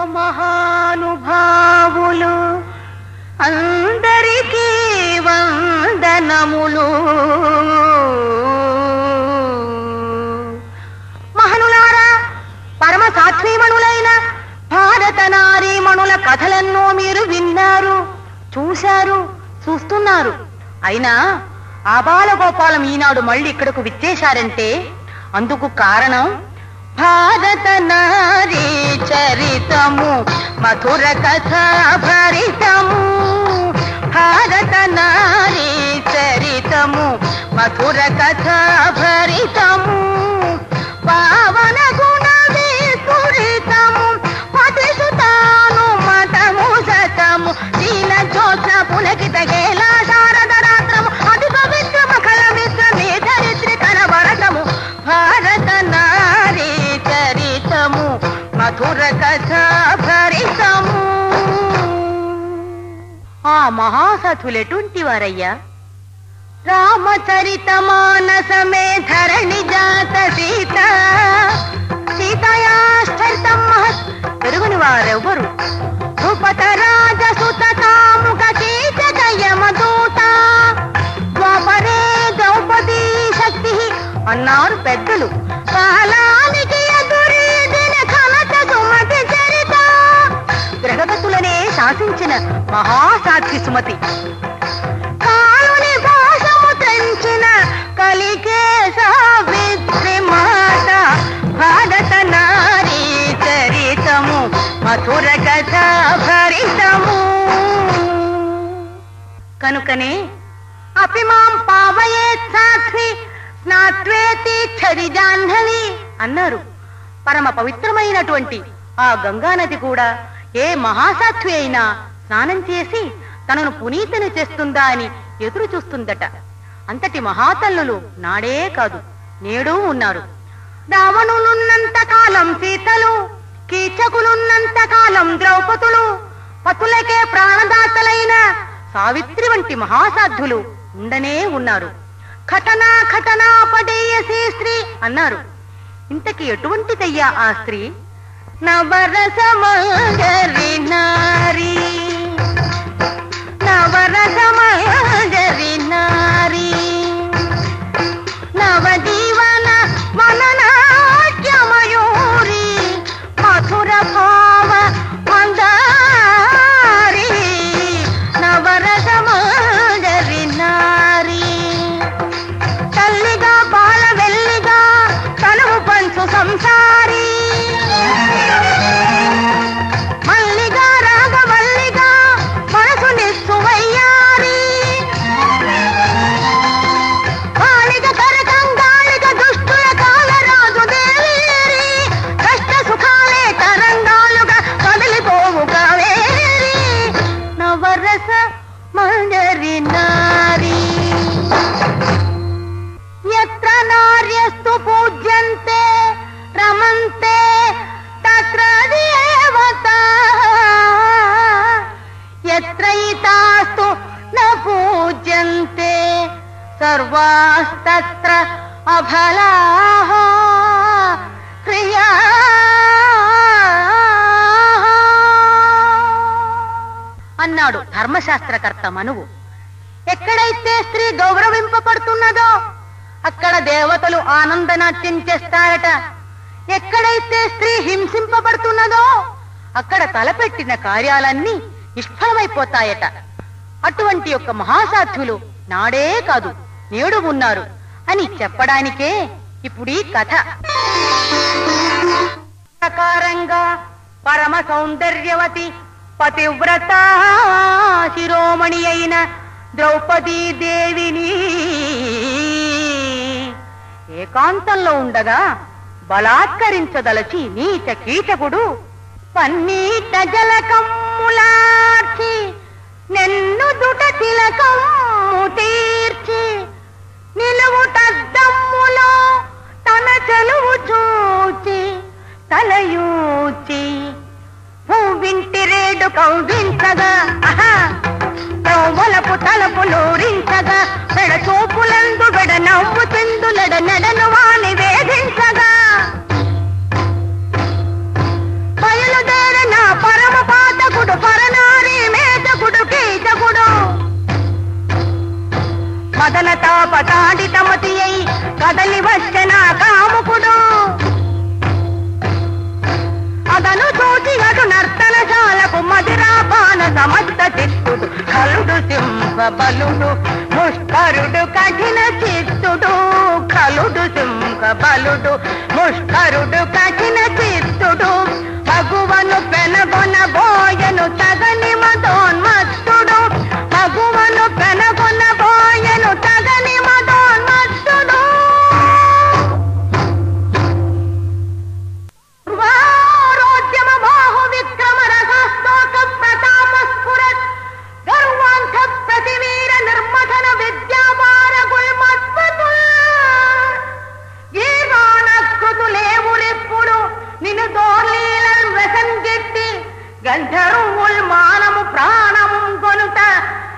మహానుభావులు అందరికీ వందనములు మహనులారా పరమ సాత్వీమణులైన భారత నారీమణుల కథలెన్నో మీరు విన్నారు చూశారు చూస్తున్నారు అయినా ఆబాల గోపాలం ఈనాడు మళ్ళీ ఇక్కడకు విచ్చేశారంటే అందుకు కారణం భారత నారీ చరితము మధుర కథ భరితము భారత నారీ చరితము మధుర కథ భరితము పావన గుణ విస్ఫురితము పతిసుతాను మతము సతము దీన జోత్ర పులకిత గేలా శారద రాత్రము అధిక విక్రమ కళ విశ్రమే ధరిత్రి కనబరతము భారత నారీ చరితము మధుర కథ భరితము ఆ మహాసతులెటువంటి వారయ్యా రామచరిత మానసమే ధరణి జాత సీత సీతయాశ్చరితం మహత్ పెరుగుని వారెవ్వరు భూపత రాజ సుత కాముక కీచక యమదూత ద్వాపరే ద్రౌపదీ శక్తి అన్నారు పెద్దలు కాలానికి ఎదురీదిన ఘనత సుమతి చరిత గ్రహగతులనే శాసించిన మహాసాధ్వి సుమతి కాలుని భాషము తెంచిన కలికే సావిత్రి మాత భారత నారీ చరితము మధుర కథ భరితము కనుకనే అపిమాం పావయేత్ సాధ్వి స్నాత్వేతి ఛరిజాహ్నవి అన్నారు పరమ పవిత్రమైనటువంటి ఆ గంగానది కూడా ఏ మహాసాధ్వి అయినా స్నానం చేసి తనను పునీతను చేస్తుందా అని ఎదురు చూస్తుందట అంతటి మహాతల్లులు నాడే కాదు నేడూ ఉన్నారు రావణులున్నంత కాలం సీతలు కీచకులున్నంత కాలం ద్రౌపదులు పతులకే ప్రాణదాతలైన సావిత్రి వంటి మహాసాధ్యులు ఉండనే ఉన్నారు ఘటనా ఘటనా పడేయసే స్త్రీ అన్నారు ఇంతకి ఎటువంటిదయ్యా ఆ స్త్రీ నవరసమంగరి నారీ నవరసమంగరి నారీ నవజీవన మననాట్యమయూరి మధుర భావ మందారి నవరసమంగరి నారీ తల్లిగా పాల వెల్లిగా తనువు పంచు సంసారి మల్లిగా రాగవల్లిగా మనసు నిస్సువయ్యారి కాళిక కరకంగాళిక దుష్టుల కాలరాజు దేవేరి కష్ట సుఖాలే తరంగాలుగా కదిలిపోవు కావేరి నవరస మంజరి నారీ యత్ర నార్యస్తు పూజ్యంతే రమంతే తత్ర దేవతా యత్రైతాస్తు న పూజ్యంతే సర్వాస్తత్ర అఫలాః క్రియా అన్నాడు ధర్మశాస్త్రకర్త మనువు ఎక్కడైతే స్త్రీ గౌరవింపబడుతున్నదో అక్కడ దేవతలు ఆనందనాట్యం చేస్తారట ఎక్కడైతే స్త్రీ హింసింపబడుతున్నదో అక్కడ తలపెట్టిన కార్యాలన్నీ నిష్ఫలమైపోతాయట అటువంటి యొక్క మహాసాధ్యులు నాడే కాదు నేడు ఉన్నారు అని చెప్పడానికే ఇప్పుడు ఈ కథ ప్రకారంగా పరమ సౌందర్యవతి పతివ్రత శిరోమణి అయిన ద్రౌపదీ దేవిని ఏకాంతంలో ఉండగా బలాత్కరించదలచి నీచ కీచకుడు పన్నీట జలకమ్ములార్చి నెన్ను దుట తిలకమ్ము తీర్చి నిలువుటద్దమ్ములో తన చెలువు చూచి తలయూచి పువ్వింటి రేడు కౌగించగా ఆహా తోవలపు తలపులూరించగా పెడ చూపులందు బెడ నవ్వు చెందులడ నెడను వాణి వేధించగా బయలుదేర నా మదన తాపతాడి తమతి అయి కదలి వచ్చిన కాముకుడు అదను చూచి అటు నర్తనశాలకు మదిరాపాన సమస్త చిత్తుడు కలుడు సింహ బలుడు ముష్కరుడు కఠిన చిత్తుడు కలుడు సింహ బలుడు ముష్కరుడు కఠిన చిత్తుడు మగువను పెనగొన బోయను తగని మదోన్మత్తుడు మగువను పెనగొన బోయను తగని మదోన్మత్తుడు వారోద్యమ బాహు విక్రమ రసాస్తోక ప్రతాప స్ఫురత్ గర్వాంధ ప్రతివీర నిర్మథన విద్యాపార గుల్మత్వతుల్ ఈరాణకృతులేవులిప్పుడు నిన్ను దోర్లీలన్ వెసంగెట్టి గంధర్వుల్ మానము ప్రాణము కొనుట